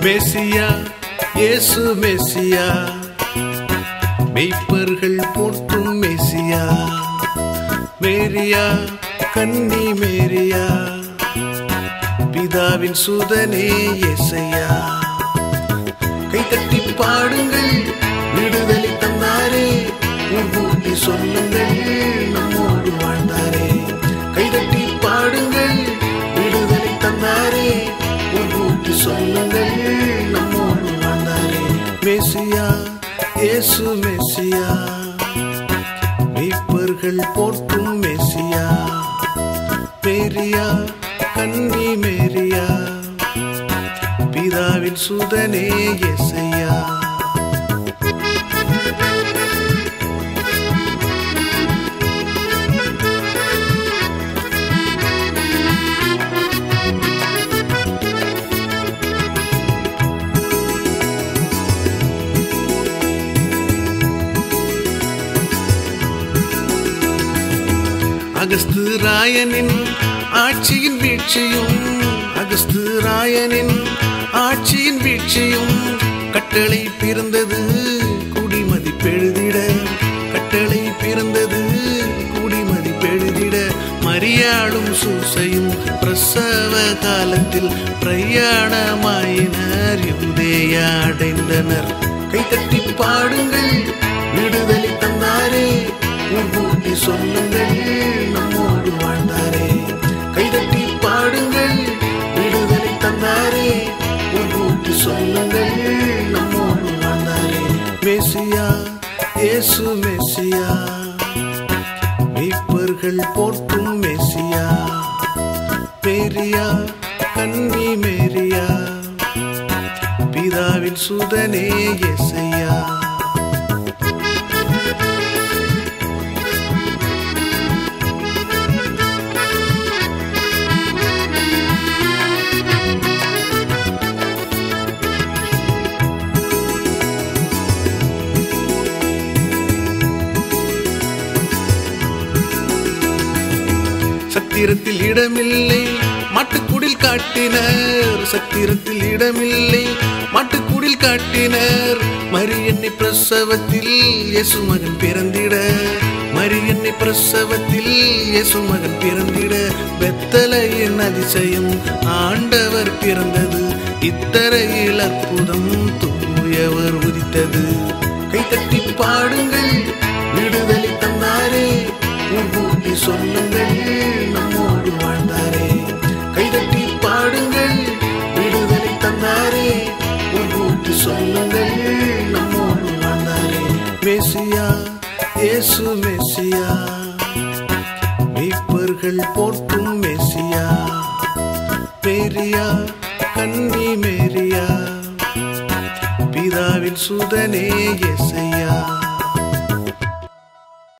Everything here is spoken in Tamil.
மெசியா இயேசு மெசியா மெய்ப்பர்கள் போற்றும் மெசியா மேரியா கன்னி மேரியா பிதாவின் சுதனே எசையா கைத்தட்டி பாடுங்கள் விடுதலை தந்தாரே ஊட்டி சொல்லுங்கள் நம்மோடு வாழ்ந்தாரே கைதட்டி பாடுங்கள் விடுதலை தந்தாரே ஊட்டி சொல்லுங்கள் நம்மோடு வாழ்ந்தாரே மெசியா இயேசு மெசியா மீட்பர்கள் போற்றும் மெசியா மேரியா கன்னி மேரியா பிதாவின் சுதனே எசையா அகஸ்து ராயனின் ஆட்சியின் வீழ்ச்சியும் அகஸ்து ராயனின் ஆட்சியின் வீழ்ச்சியும் கட்டளை பிறந்தது குடிமதி பெழுதிட கட்டளை பிறந்தது குடிமதி பெழுதிட மரியாளும் சூசையும் பிரசவ காலத்தில் பிரயாணமாயினர் யுதேயா அடைந்தனர் கைத்தட்டி பாடுங்கள் விடுதலை தந்தாரே ஊட்டி சொல்லுங்கள் நம்மோடு வாழ்ந்தாரே கைதட்டி பாடுங்கள் விடுதலை தந்தாரே ஊட்டி சொல்லுங்கள் நம்மோடு வாழ்ந்தாரே மெசியா இயேசு மெசியா மீட்பர்கள் போற்றும் மெசியா மேரியா கன்னி மேரியா பிதாவின் சுதனே எசையா சத்திரத்தில் இடமில்லை மாட்டுக்குடில் காட்டினர் சத்திரத்தில் இடமில்லை மாட்டுக்குடில் காட்டினர் மரியன்னை பிரசவத்தில் இயேசு மகன் பிறந்திட மரியன்னை பிரசவத்தில் இயேசு மகன் பிறந்திட வெத்தலையின் அதிசயம் ஆண்டவர் பிறந்தது இத்தரையில் அற்புதம் தூயவர் உதித்தது கைத்தட்டி பாடுங்கள் விடுதலை தந்தாரே ஊட்டி சொல்லுங்கள் நம்மோடு வாழ்ந்தாரே கைதட்டி பாடுங்கள் விடுதலை தந்தாரே ஊட்டி சொல்லுங்கள் நம்மோடு வாழ்ந்தாரே மெசியா இயேசு மெசியா மீட்பர்கள் போற்றும் மெசியா மேரியா கன்னி மேரியா பிதாவின் சுதனே எசையா